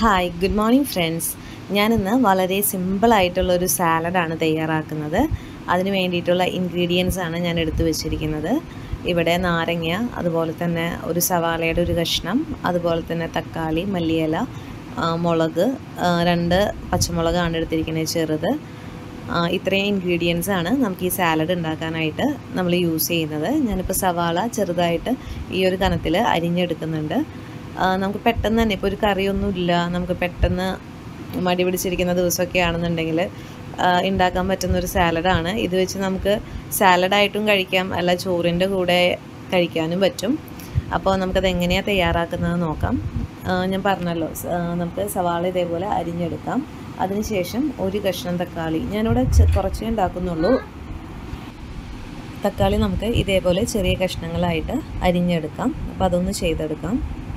hi good morning friends ഞാനിന്ന് വളരെ സിമ്പിളായിട്ടുള്ള ഒരു സാലഡാണ് തയ്യാറാക്കുന്നത് അതിന് വേണ്ടിയിട്ടുള്ള ഇൻഗ്രീഡിയൻസ് ആണ് ഞാൻ എടുത്തു വെച്ചിരിക്കുന്നത് ഇവിടെ നാരങ്ങ അതുപോലെ തന്നെ ഒരു സവാളയുടെ ഒരു കഷ്ണം അതുപോലെ തന്നെ തക്കാളി മല്ലിയില ആ, മുളക് ആ, രണ്ട് പച്ചമുളകാണ് എടുത്തിരിക്കുന്നത് ചെറുത് ആ, ഇത്രയും ഇൻഗ്രീഡിയൻസ് ആണ് നമുക്ക് ഈ സാലഡ് ഉണ്ടാക്കാനായിട്ട് നമ്മൾ യൂസ് ചെയ്യുന്നത് ഞാനിപ്പോൾ സവാള ചെറുതായിട്ട് ഈ ഒരു കനത്തിൽ അരിഞ്ഞെടുക്കുന്നുണ്ട് ആ, നമുക്ക് പെട്ടെന്ന് തന്നെ ഇപ്പോൾ ഒരു കറിയൊന്നും ഇല്ല നമുക്ക് പെട്ടെന്ന് മടി പിടിച്ചിരിക്കുന്ന ദിവസമൊക്കെ ആണെന്നുണ്ടെങ്കിൽ ആ, ഉണ്ടാക്കാൻ പറ്റുന്ന ഒരു സാലഡാണ് ഇത് വെച്ച് നമുക്ക് സാലഡായിട്ടും കഴിക്കാം അല്ല ചോറിൻ്റെ കൂടെ കഴിക്കാനും പറ്റും അപ്പോൾ നമുക്കത് എങ്ങനെയാണ് തയ്യാറാക്കുന്നത് നോക്കാം ആ, ഞാൻ പറഞ്ഞല്ലോ സ- ആ, നമുക്ക് സവാള ഇതേപോലെ അരിഞ്ഞെടുക്കാം അതിനുശേഷം ഒരു കഷ്ണം തക്കാളി ഞാനിവിടെ ചെ- കുറച്ചേ ഉണ്ടാക്കുന്നുള്ളൂ തക്കാളി നമുക്ക് ഇതേപോലെ ചെറിയ കഷ്ണങ്ങളായിട്ട് അരിഞ്ഞെടുക്കാം അപ്പോൾ അതൊന്ന് ചെയ്തെടുക്കാം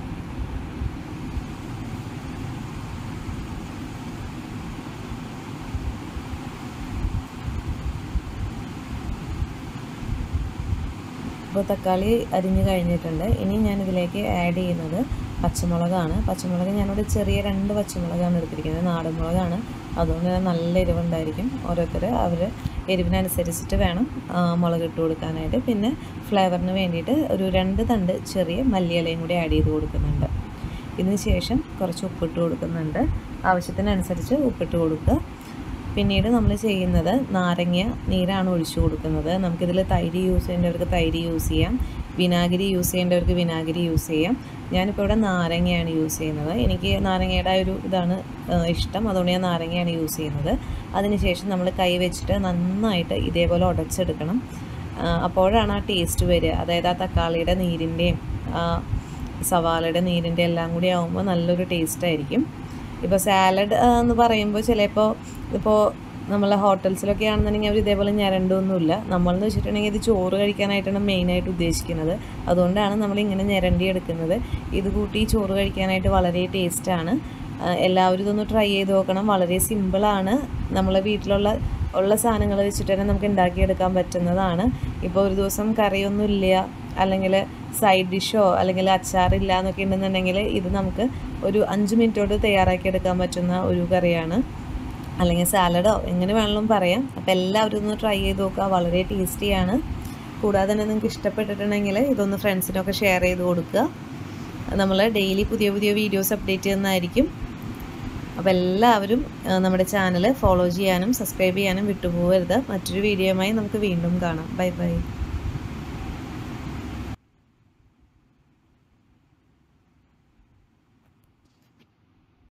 അപ്പോൾ തക്കാളി അരിഞ്ഞ് കഴിഞ്ഞിട്ടുണ്ട് ഇനി ഞാൻ ഇതിലേക്ക് ആഡ് ചെയ്യുന്നത് പച്ചമുളകാണ് പച്ചമുളക് ഞാനിവിടെ ചെറിയ രണ്ട് പച്ചമുളകാണ് എടുത്തിരിക്കുന്നത് നാടൻ മുളകാണ് അതുകൊണ്ട് തന്നെ നല്ല എരിവുണ്ടായിരിക്കും ഓരോരുത്തർ അവർ എരിവിനനുസരിച്ചിട്ട് വേണം ആ, മുളക് ഇട്ട് കൊടുക്കാനായിട്ട് പിന്നെ ഫ്ലേവറിന് വേണ്ടിയിട്ട് ഒരു രണ്ട് തണ്ട് ചെറിയ മല്ലിയിലയും കൂടി ആഡ് ചെയ്ത് കൊടുക്കുന്നുണ്ട് ഇതിന് ശേഷം കുറച്ച് ഉപ്പിട്ട് കൊടുക്കുന്നുണ്ട് ആവശ്യത്തിനനുസരിച്ച് ഉപ്പിട്ട് കൊടുക്കുക പിന്നീട് നമ്മൾ ചെയ്യുന്നത് നാരങ്ങ നീരാണ് ഒഴിച്ചു കൊടുക്കുന്നത് നമുക്കിതിൽ തൈര് യൂസ് ചെയ്യേണ്ടവർക്ക് തൈര് യൂസ് ചെയ്യാം വിനാഗിരി യൂസ് ചെയ്യേണ്ടവർക്ക് വിനാഗിരി യൂസ് ചെയ്യാം ഞാനിപ്പോൾ ഇവിടെ നാരങ്ങയാണ് യൂസ് ചെയ്യുന്നത് എനിക്ക് നാരങ്ങയുടെ ആ ഒരു ഇതാണ് ആ, ഇഷ്ടം അതുകൊണ്ട് ഞാൻ നാരങ്ങയാണ് യൂസ് ചെയ്യുന്നത് അതിനുശേഷം നമ്മൾ കൈ വെച്ചിട്ട് നന്നായിട്ട് ഇതേപോലെ ഉടച്ചെടുക്കണം ആ, അപ്പോഴാണ് ആ ടേസ്റ്റ് വരിക അതായത് ആ തക്കാളിയുടെ നീരിൻ്റെയും സവാളയുടെ നീരിൻ്റെ എല്ലാം കൂടി ആകുമ്പോൾ നല്ലൊരു ടേസ്റ്റ് ആയിരിക്കും ഇപ്പോൾ സാലഡ് എന്ന് പറയുമ്പോൾ ചിലപ്പോൾ ഇപ്പോൾ നമ്മൾ ഹോട്ടൽസിലൊക്കെ ആണെന്നുണ്ടെങ്കിൽ അവർ ഇതേപോലെ ഞരണ്ടൊന്നുമില്ല നമ്മളെന്ന് വെച്ചിട്ടുണ്ടെങ്കിൽ ഇത് ചോറ് കഴിക്കാനായിട്ടാണ് മെയിനായിട്ട് ഉദ്ദേശിക്കുന്നത് അതുകൊണ്ടാണ് നമ്മൾ ഇങ്ങനെ ഞരണ്ടി എടുക്കുന്നത് ഇത് കൂട്ടി ചോറ് കഴിക്കാനായിട്ട് വളരെ ടേസ്റ്റാണ് എല്ലാവരും ഇതൊന്ന് ട്രൈ ചെയ്ത് നോക്കണം വളരെ സിമ്പിളാണ് നമ്മളെ വീട്ടിലുള്ള ഉള്ള സാധനങ്ങൾ വെച്ചിട്ട് തന്നെ നമുക്ക് ഉണ്ടാക്കിയെടുക്കാൻ പറ്റുന്നതാണ് ഇപ്പോൾ ഒരു ദിവസം കറിയൊന്നും ഇല്ല അല്ലെങ്കിൽ സൈഡ് ഡിഷോ അല്ലെങ്കിൽ അച്ചാറില്ല എന്നൊക്കെ ഉണ്ടെന്നുണ്ടെങ്കിൽ ഇത് നമുക്ക് ഒരു അഞ്ച് മിനിറ്റ് കൊണ്ട് തയ്യാറാക്കിയെടുക്കാൻ പറ്റുന്ന ഒരു കറിയാണ് അല്ലെങ്കിൽ സാലഡോ എങ്ങനെ വേണമെങ്കിലും പറയാം അപ്പോൾ എല്ലാവരും ഒന്ന് ട്രൈ ചെയ്ത് നോക്കുക വളരെ ടേസ്റ്റിയാണ് കൂടാതെ തന്നെ നിങ്ങൾക്ക് ഇഷ്ടപ്പെട്ടിട്ടുണ്ടെങ്കിൽ ഇതൊന്ന് ഫ്രണ്ട്സിനൊക്കെ ഷെയർ ചെയ്ത് കൊടുക്കുക നമ്മൾ ഡെയിലി പുതിയ പുതിയ വീഡിയോസ് അപ്ഡേറ്റ് ചെയ്യുന്നതായിരിക്കും അപ്പോൾ എല്ലാവരും ആ, നമ്മുടെ ചാനൽ ഫോളോ ചെയ്യാനും സബ്സ്ക്രൈബ് ചെയ്യാനും വിട്ടുപോകരുത് മറ്റൊരു വീഡിയോയുമായി നമുക്ക് വീണ്ടും കാണാം ബൈ ബൈ